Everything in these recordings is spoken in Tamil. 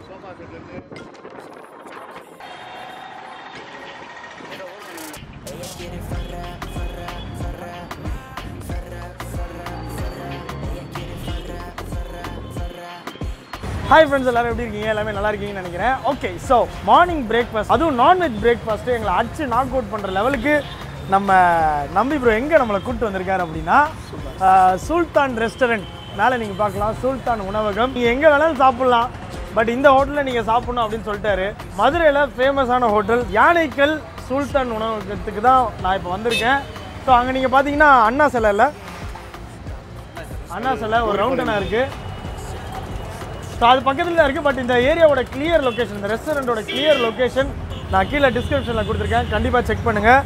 சோஃபா செட் இருக்கு Ella quiere farra, farra, farra, farra, farra, farra. Ella quiere farra, farra, farra. Hi friends எல்லாரும் எப்படி இருக்கீங்க எல்லாமே நல்லா இருக்கீங்கன்னு நினைக்கிறேன் ஓகே ஸோ மார்னிங் பிரேக்ஃபாஸ்ட் அதுவும் நான்வெஜ் பிரேக்ஃபாஸ்ட்டு எங்களை அடிச்சு நாக் அவுட் பண்ணுற லெவலுக்கு நம்ம நம்பி ப்ரோ எங்கே நம்மளை கூப்பிட்டு வந்திருக்காரு அப்படின்னா ஆஹ், சுல்தான் ரெஸ்டாரண்ட் மேலே நீங்கள் பார்க்கலாம் சுல்தான் உணவகம் நீங்கள் எங்கே வேணாலும் சாப்பிட்லாம் பட் இந்த ஹோட்டலில் நீங்கள் சாப்பிடணும் அப்படின்னு சொல்லிட்டாரு மதுரையில் ஃபேமஸான ஹோட்டல் யானைக்கல் சுல்தான் உணவகத்துக்கு தான் நான் இப்போ வந்திருக்கேன் ஸோ அங்கே நீங்கள் பார்த்தீங்கன்னா அண்ணா சிலை இல்லை அண்ணா சிலை ஒரு ரவுண்டனா இருக்குது ஸோ அது பக்கத்தில் தான் இருக்குது பட் இந்த ஏரியாவோட கிளியர் லொகேஷன் இந்த ரெஸ்டாரண்ட்டோட கிளியர் லொகேஷன் நான் கீழே டிஸ்கிரிப்ஷனில் கொடுத்துருக்கேன் கண்டிப்பாக செக் பண்ணுங்கள்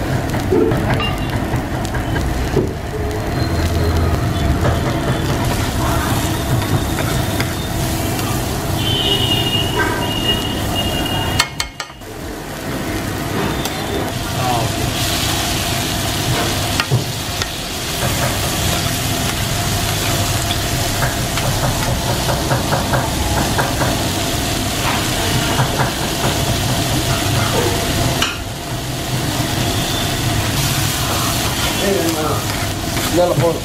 இதில் போதும்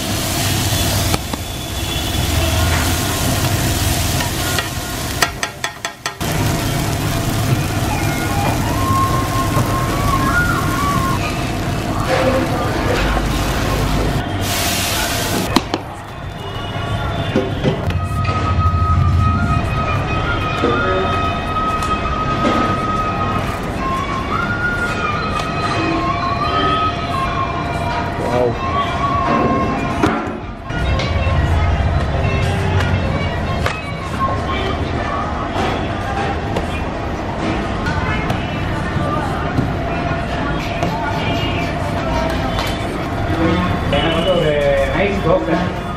எனக்கு வந்து ஒரு நைஸ் தோசை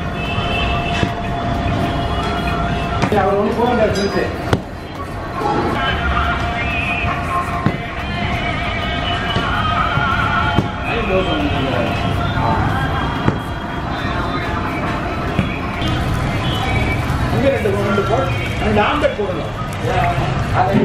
இல்ல, அவர் ஒன்று போக சொல்லிட்டு நைஸ் தோசை ஒண்ணு கொடுக்குறாரு. இங்க ரெண்டு ரெண்டு போட் ரெண்டு ஆம்லெட் போடணும் அதை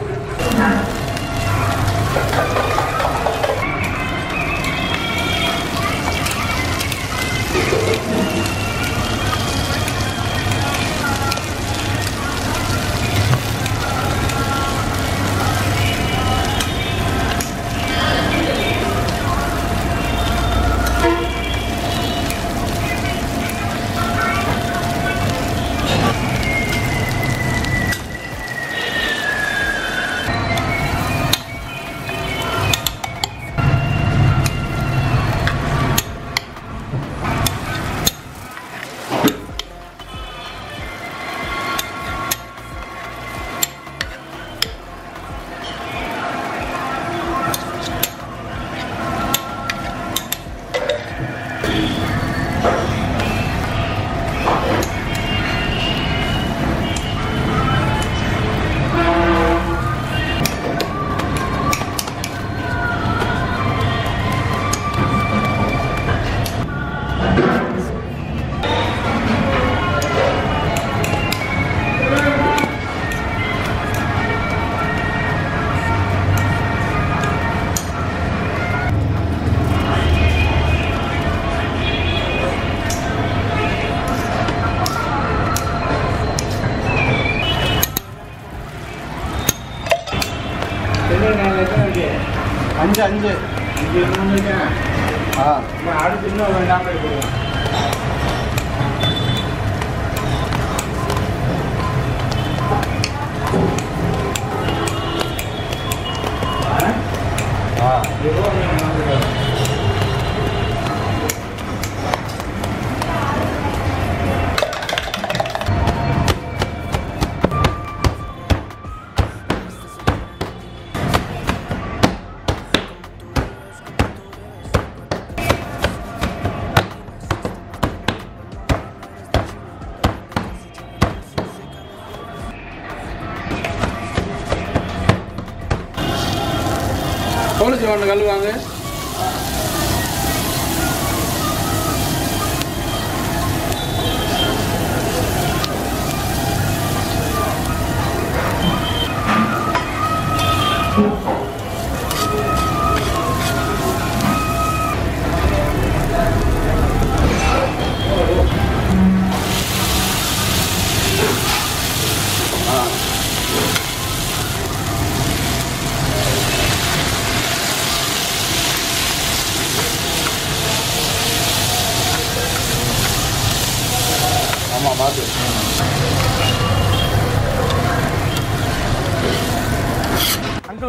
அஞ்சு அஞ்சு ஆ அடுத்து இன்னும் ஒரு ஆம்லெட் போடுவோம் ஆ போலீஸ் ஒன்று கழுவாங்க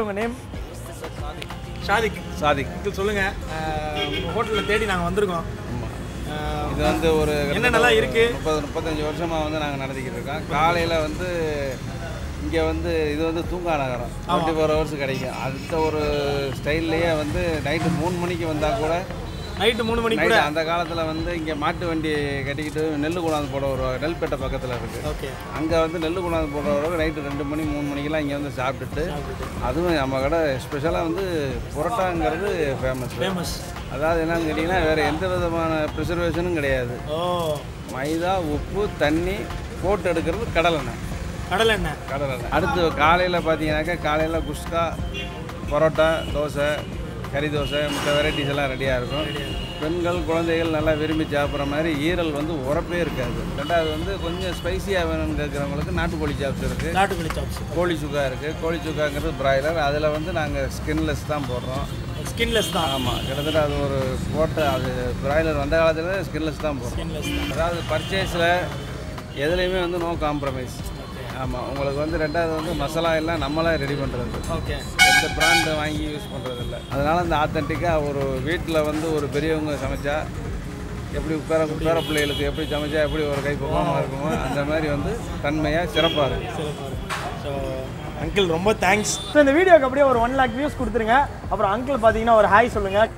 உங்கள் நேம் ஷாதிக் சாதிக் அங்கிள் சொல்லுங்கள் உங்கள் ஹோட்டலில் தேடி நாங்கள் வந்திருக்கோம் அஹ், இது வந்து ஒரு என்னென்னலாம் இருக்கு? முப்பது முப்பத்தஞ்சு வருஷமாக வந்து நாங்கள் நடத்திக்கிட்டு இருக்கோம் காலையில் வந்து இங்கே வந்து இது வந்து தூங்கா நகரம் டுவெண்ட்டி ஃபோர் ஹவர்ஸ் கிடைக்கும் அடுத்த ஒரு ஸ்டைல்லையே வந்து நைட்டு மூணு மணிக்கு வந்தால் கூட நைட்டு மூணு மணிக்கு கூட நைட்டு அந்த காலத்தில் வந்து இங்கே மாட்டு வண்டி கட்டிக்கிட்டு நெல் கொண்டாந்து போட வருவாங்க நெல்பேட்டை பக்கத்தில் இருக்குது ஓகே அங்கே வந்து நெல் கொண்டாந்து போட வருவாங்க நைட்டு ரெண்டு மணி மூணு மணிக்கெல்லாம் இங்கே வந்து சாப்பிட்டுட்டு அதுவும் நம்ம கடை ஸ்பெஷலாக வந்து புரோட்டாங்கிறது ஃபேமஸ் ஃபேமஸ் அதாவது என்னன்னு கேட்டிங்கன்னா வேறு எந்த விதமான ப்ரிசர்வேஷனும் கிடையாது ஓ மைதா உப்பு தண்ணி போட்டு எடுக்கிறது கடலெண்ணெய் கடலை எண்ணெய் கடலெண்ணெய் அடுத்து காலையில் பார்த்தீங்கன்னாக்கா காலையில் குஸ்கா பரோட்டா தோசை கறி தோசை மற்ற வெரைட்டிஸ் எல்லாம் ரெடியாக இருக்கும் பெண்கள் குழந்தைகள் நல்லா விரும்பி சாப்பிட்ற மாதிரி ஈரல் வந்து உரப்பே இருக்காது ரெண்டாவது வந்து கொஞ்சம் ஸ்பைசியாக வேணும்னு கேட்குறவங்களுக்கு நாட்டுக்கோழி சாப்ஸ் இருக்குது நாட்டுக்கோழி சாப்ஸ் கோழி சுக்கா இருக்குது கோழி சுக்காங்கிறது பிராய்லர் அதில் வந்து நாங்கள் ஸ்கின்லெஸ் தான் போடுறோம் ஸ்கின்லெஸ் தான் ஆமாம் கிட்டத்தட்ட அது ஒரு போட்ட அது பிராய்லர் வந்த காலத்தில் ஸ்கின்லெஸ் தான் போடுறோம் ஸ்கின்லெஸ் தான் அதாவது பர்ச்சேஸில் எதுலேயுமே வந்து நோ காம்ப்ரமைஸ் ஆமாம் உங்களுக்கு வந்து ரெண்டாவது வந்து மசாலா எல்லாம் நம்மளே ரெடி பண்ணுறது ஓகே எந்த பிராண்டு வாங்கி யூஸ் பண்ணுறது இல்லை அதனால் அந்த ஆத்தென்டிக்காக ஒரு வீட்டில் வந்து ஒரு பெரியவங்க சமைச்சா எப்படி பேர பேர பிள்ளைகளுக்கு எப்படி சமைச்சா எப்படி ஒரு கை பக்கமாக இருக்குமோ அந்த மாதிரி வந்து தன்மையாக சிறப்பாக இருக்கும் ஸோ அங்கிள் ரொம்ப தேங்க்ஸ் ஸோ இந்த வீடியோக்கு அப்படியே ஒரு ஒன் லேக் வியூஸ் கொடுத்துருங்க அப்புறம் அங்கிள் பார்த்தீங்கன்னா ஒரு ஹாய் சொல்லுங்கள்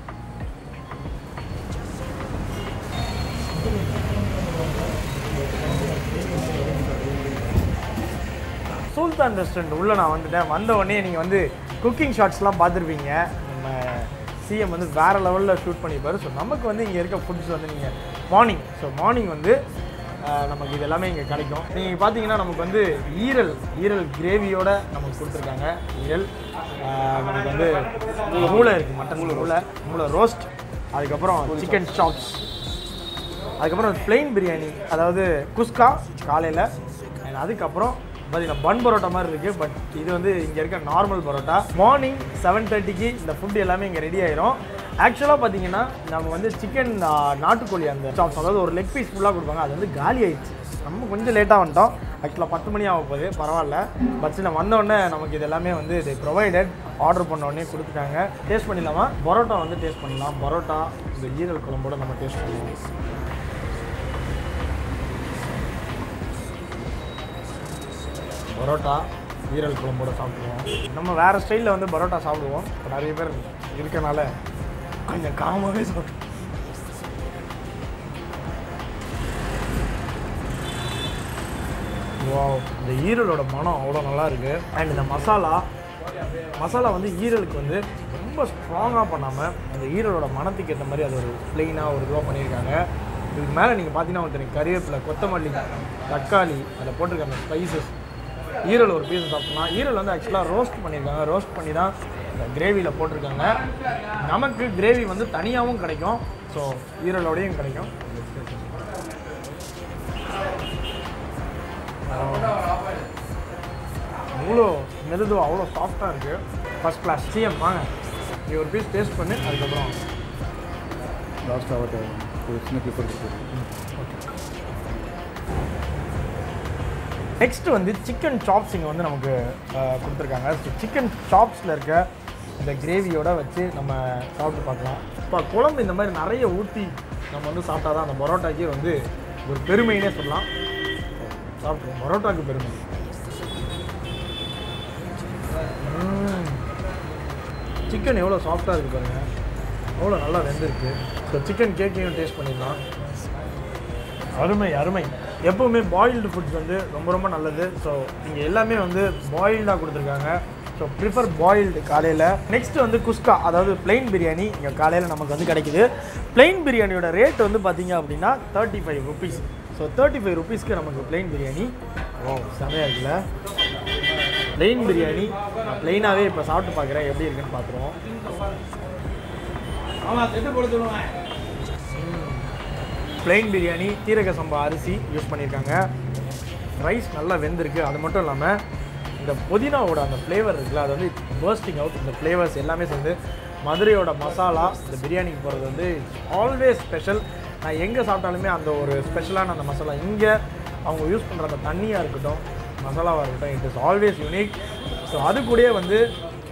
சுல்தான் ரெஸ்டாரண்ட் உள்ளே நான் வந்துட்டேன் வந்த உடனே நீங்கள் வந்து குக்கிங் ஷாட்ஸ்லாம் பார்த்துருப்பீங்க நம்ம சிஎம் வந்து வேறு லெவலில் ஷூட் பண்ணியிருப்பாரு ஸோ நமக்கு வந்து இங்கே இருக்க ஃபுட்ஸ் வந்து நீங்கள் மார்னிங் ஸோ மார்னிங் வந்து ஆஹ், நமக்கு இது எல்லாமே இங்கே கிடைக்கும் நீங்கள் பார்த்தீங்கன்னா நமக்கு வந்து ஈரல் ஈரல் கிரேவியோட நமக்கு கொடுத்துருக்காங்க ஈரல் ஆஹ், நமக்கு வந்து மூளை இருக்குது மட்டன் மூளை மூளை ரோஸ்ட் அதுக்கப்புறம் சிக்கன் சாப்ஸ் அதுக்கப்புறம் பிளெயின் பிரியாணி அதாவது குஸ்கா காலையில் அண்ட் அதுக்கப்புறம் பார்த்தீங்கன்னா பன் பரோட்டா மாதிரி இருக்குது பட் இது வந்து இங்கே இருக்க நார்மல் பரோட்டா மார்னிங் செவன் தேர்ட்டிக்கு இந்த ஃபுட் எல்லாமே இங்கே ரெடி ஆயிரும் ஆக்சுவலாக பார்த்தீங்கன்னா நம்ம வந்து சிக்கன் நாட்டுக்கோழி அந்த சாப்ஸ் அதாவது ஒரு லெக் பீஸ் ஃபுல்லாக கொடுப்பாங்க அது வந்து காலி ஆயிடுச்சு நம்ம கொஞ்சம் லேட்டாக வந்துட்டோம் ஆக்சுவலாக பத்து மணி ஆக போகுது பரவாயில்ல பட் நம்ம வந்த உடனே நமக்கு இது எல்லாமே வந்து இது ப்ரொவைடட் ஆர்டர் பண்ண உடனே கொடுத்துட்டாங்க டேஸ்ட் பண்ணிடலாமா பரோட்டா வந்து டேஸ்ட் பண்ணலாம் பரோட்டா இந்த ஈரல் குழம்போட நம்ம டேஸ்ட் பண்ணுவோம் பரோட்டா ஈரல் குழம்போட சாப்பிடுவோம் நம்ம வேறு ஸ்டைலில் வந்து பரோட்டா சாப்பிடுவோம் இப்போ நிறைய பேர் இருக்கனால கொஞ்சம் காமாகவே சாப்பிடுவோம் வாவ் இந்த ஈரலோட மனம் அவ்வளோ நல்லா இருக்கு அண்ட் இந்த மசாலா மசாலா வந்து ஈரலுக்கு வந்து ரொம்ப ஸ்ட்ராங்காக பண்ணாமல் அந்த ஈரலோட மனத்துக்கு ஏற்ற மாதிரி அது ஒரு ப்ளெயினாக ஒரு இதுவாக பண்ணியிருக்காங்க இதுக்கு மேலே நீங்கள் பார்த்தீங்கன்னா உங்களுக்கு தெரியும் கறிவேப்பிலை கொத்தமல்லி தக்காளி அதில் போட்டிருக்க அந்த ஸ்பைசஸ் ஈரல் ஒரு பீஸ் சாப்பிட்லாம் ஈரல் வந்து ஆக்சுவலாக ரோஸ்ட் பண்ணியிருக்காங்க ரோஸ்ட் பண்ணி தான் இந்த கிரேவியில் போட்டிருக்காங்க நமக்கு கிரேவி வந்து தனியாகவும் கிடைக்கும் ஸோ ஈரலோடையும் கிடைக்கும் அவ்வளோ மெதுதுவா அவ்வளோ சாஃப்டாக இருக்குது ஃபஸ்ட் கிளாஸ் சிஎம் வாங்க நீ ஒரு பீஸ் டேஸ்ட் பண்ணு அதுக்கப்புறம் லாஸ்ட் ஆகட்ടെ ஒரு சின்ன கிளிப் எடுத்துட்டு நெக்ஸ்ட் வந்து சிக்கன் சாப்ஸ் இங்கே வந்து நமக்கு அஹ், கொடுத்துருக்காங்க ஸோ சிக்கன் சாப்ஸில் இருக்க இந்த கிரேவியோட வச்சு நம்ம சாப்பிட்டு பார்க்கலாம் இப்போ குழம்பு இந்த மாதிரி நிறைய ஊற்றி நம்ம வந்து சாப்பிட்டா தான் அந்த பரோட்டாக்கே வந்து ஒரு பெருமைன்னே சொல்லலாம் சாப்பிடுவோம் பரோட்டாக்கு பெருமை சிக்கன் எவ்வளோ சாஃப்டாக இருக்குது பாருங்கள் எவ்வளோ நல்லா வெந்திருக்கு ஸோ சிக்கன் கேக்கையும் டேஸ்ட் பண்ணிடலாம் அருமை அருமை எப்பவுமே பாயில்டு ஃபுட்ஸ் வந்து ரொம்ப ரொம்ப நல்லது ஸோ இங்கே எல்லாமே வந்து பாயில்டாக கொடுத்துருக்காங்க ஸோ ப்ரிஃபர் பாயில்டு காலையில் நெக்ஸ்ட் வந்து குஸ்கா அதாவது பிளெயின் பிரியாணி இங்கே காலையில் நமக்கு வந்து கிடைக்குது பிளெயின் பிரியாணியோட ரேட் வந்து பார்த்தீங்க அப்படின்னா thirty five rupees so thirty five ருபீஸ்க்கு நமக்கு பிளெயின் பிரியாணி ஓ செமையாக இருக்குல்ல பிளெயின் பிரியாணி நான் பிளெயினாகவே இப்போ சாப்பிட்டு பார்க்குறேன் எப்படி இருக்குன்னு பார்த்துருவோம் ஆமாம் திட்டு போட சொல்லுவேன் பிளெயின் பிரியாணி சீரக சம்பா அரிசி யூஸ் பண்ணியிருக்காங்க ரைஸ் நல்லா வெந்திருக்கு அது மட்டும் இல்லாமல் இந்த புதினாவோட அந்த ஃப்ளேவர் இருக்குல்ல அது வந்து பர்ஸ்டிங் அவுட் இந்த ஃப்ளேவர்ஸ் எல்லாமே சேர்ந்து மதுரையோட மசாலா இந்த பிரியாணிக்கு போகிறது வந்து ஆல்வேஸ் ஸ்பெஷல் நான் எங்கே சாப்பிட்டாலுமே அந்த ஒரு ஸ்பெஷலான அந்த மசாலா இங்கே அவங்க யூஸ் பண்ணுற அந்த தண்ணியாக இருக்கட்டும் மசாலாவாக இருக்கட்டும் it is always unique so அது கூடயே வந்து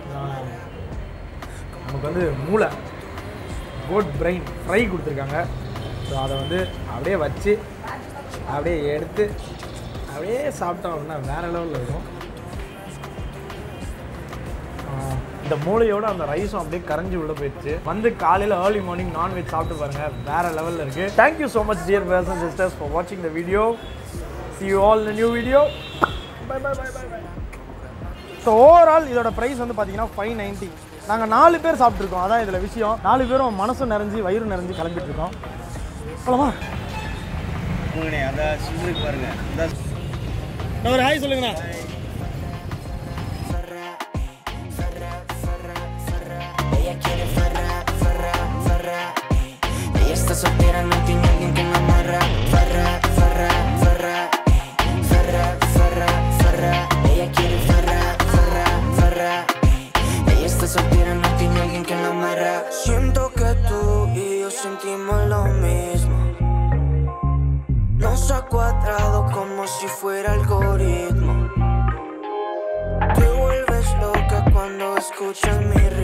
நமக்கு வந்து மூளை கோட் பிரெயின் ஃப்ரை கொடுத்துருக்காங்க ஸோ அதை வந்து அப்படியே வச்சு அப்படியே எடுத்து அப்படியே சாப்பிட்டோம் அப்படின்னா வேறு லெவலில் இருக்கும் ஆஹ் இந்த மூளையோட அந்த ரைஸும் அப்படியே கரைஞ்சி உள்ள போயிடுச்சு வந்து காலையில் ஏர்லி மார்னிங் நான்வெஜ் சாப்பிட்டு பாருங்க வேற லெவலில் இருக்கு thank you so much dear brothers and sisters for வாட்சிங் the video see you all new video bye bye bye bye bye so overall இதோட ப்ரைஸ் வந்து பார்த்தீங்கன்னா ஃபைவ் நைன்ட்டி நாங்கள் நாலு பேர் சாப்பிட்ருக்கோம் அதான் இதில் விஷயம் நாலு பேரும் மனசும் நிறைஞ்சு வயிறு நிறைஞ்சு கிளம்பிட்டு இருக்கோம் போலாமா அந்த சுந்தருக்கு பாருங்க இந்த நான் ஒரு ஹாய் சொல்லுங்கண்ணா Ella quiere farra, farra, farra. Ella está soltera, no tiene alguien que la amarra. Farra, farra, farra. Farra, farra, farra. Ella quiere farra, farra, farra. Ella está soltera, no tiene alguien que la amarra. Siento que tú y yo sentimos lo mismo. Nos ha cuadrado como si fuera algoritmo. Te vuelves loca cuando escuchas mi